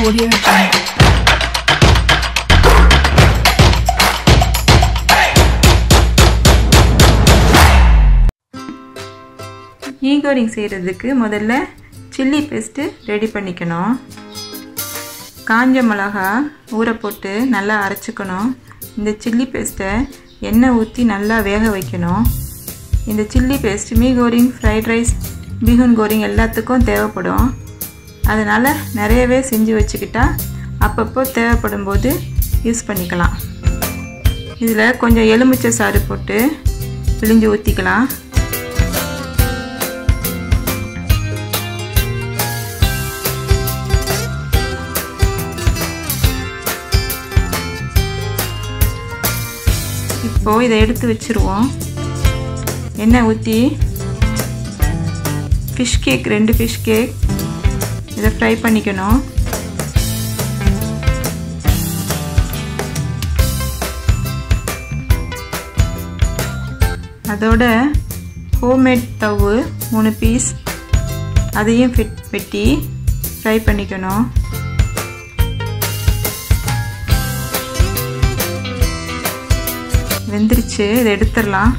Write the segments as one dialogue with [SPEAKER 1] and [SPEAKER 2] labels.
[SPEAKER 1] Audio Jungle.
[SPEAKER 2] ஈகோரிங் செய்கிறதுக்கு முதல்ல chilli paste ready பண்ணிக்கணும் காஞ்ச மிளகா ஊற போட்டு நல்லா அரைச்சிக்கணும் இந்த சில்லி பேஸ்ட்டை எண்ணெய் ஊற்றி நல்லா வேக வைக்கணும் இந்த chilli paste mee goreng fried rice பீகன் கோரிங் எல்லாத்துக்கும் தேவைப்படும் அதனால் நிறையவே செஞ்சு வச்சுக்கிட்டா அப்பப்போ தேவைப்படும் போது யூஸ் பண்ணிக்கலாம் இதில் கொஞ்சம் எலுமிச்சை சாறு போட்டு பிழிஞ்சு ஊற்றிக்கலாம் இப்போது இதை எடுத்து வச்சுருவோம் எண்ணெய் ஊற்றி ஃபிஷ் கேக் ரெண்டு ஃபிஷ் கேக் இதை ஃப்ரை பண்ணிக்கணும் அதோட ஹோம்மேட் தவு மூணு பீஸ் அதையும் ஃபிட் வெட்டி ஃப்ரை பண்ணிக்கணும் வெந்துருச்சு இதை எடுத்துடலாம்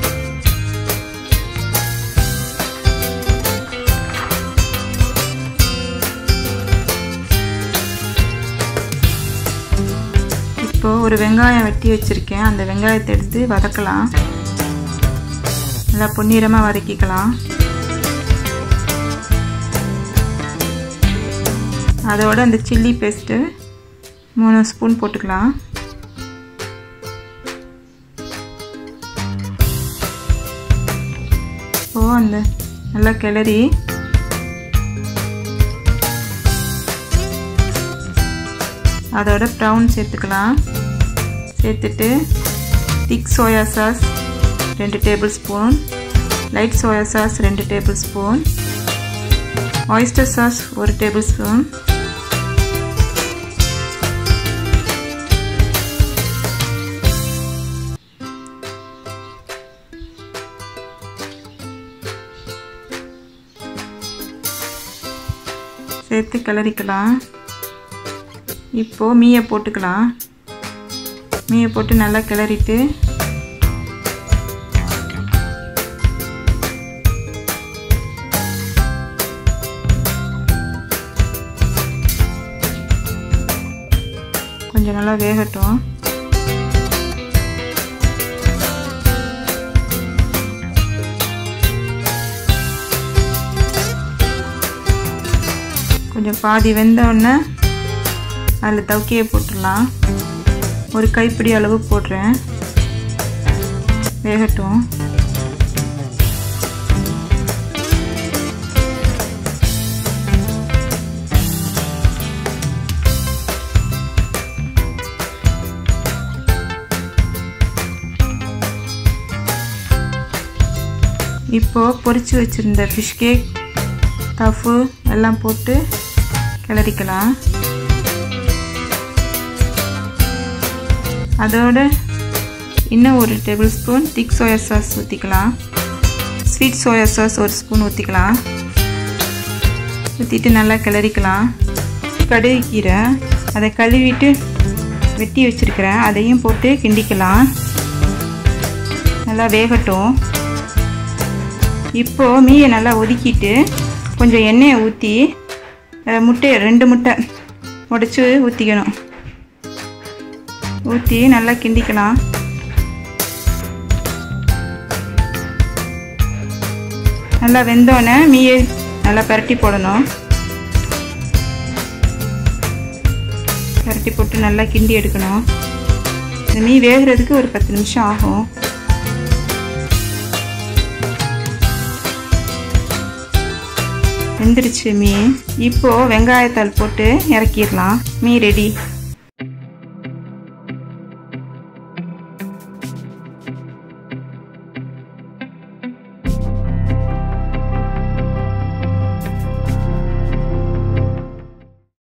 [SPEAKER 2] இப்போது ஒரு வெங்காயம் வெட்டி வச்சுருக்கேன் அந்த வெங்காயத்தை எடுத்து வதக்கலாம் நல்லா பொன்னிறமாக வதக்கிக்கலாம் அதோட அந்த சில்லி பேஸ்ட்டு மூணு ஸ்பூன் போட்டுக்கலாம் இப்போது அந்த நல்லா கிளறி அதோட ப்ரௌன் சேர்த்துக்கலாம் சேர்த்துட்டு திக் சோயா சாஸ் ரெண்டு tablespoon light soya sauce ரெண்டு டேபிள் ஸ்பூன் ஆயிஸ்டர் சாஸ் ஒரு டேபிள் ஸ்பூன் சேர்த்து கிளறிக்கலாம் இப்போது மீயை போட்டுக்கலாம் மீயை போட்டு நல்லா கிளறிட்டு கொஞ்சம் நல்லா வேகட்டும் கொஞ்சம் பாதி வெந்தோடனே அதில் தவுக்கியை போட்டுடலாம் ஒரு கைப்பிடி அளவு போடுறேன் வேகட்டும் இப்போது பொரித்து வச்சுருந்த ஃபிஷ் கேக் தஃபு எல்லாம் போட்டு கிளறிக்கலாம் அதோட இன்னும் ஒரு tablespoon thick soya sauce ஊற்றிக்கலாம் ஸ்வீட் சோயா சாஸ் ஒரு ஸ்பூன் ஊற்றிக்கலாம் ஊற்றிட்டு நல்லா கிளறிக்கலாம் கடுகு கீரை அதை கழுவிட்டு வெட்டி வச்சுருக்கிறேன் அதையும் போட்டு கிண்டிக்கலாம் நல்லா வேகட்டும் இப்போது மீயை நல்லா ஒதுக்கிட்டு கொஞ்சம் எண்ணெயை ஊற்றி முட்டையை ரெண்டு முட்டை உடச்சி ஊற்றிக்கணும் ஊற்றி நல்லா கிண்டிக்கலாம் நல்லா வெந்தோடனே மீயை நல்லா பரட்டி போடணும் பரட்டி போட்டு நல்லா கிண்டி எடுக்கணும் இந்த மீ வேகிறதுக்கு ஒரு பத்து நிமிஷம் ஆகும் வெந்துருச்சு மீ இப்போது வெங்காயத்தாள் போட்டு இறக்கிடலாம் மீ ரெடி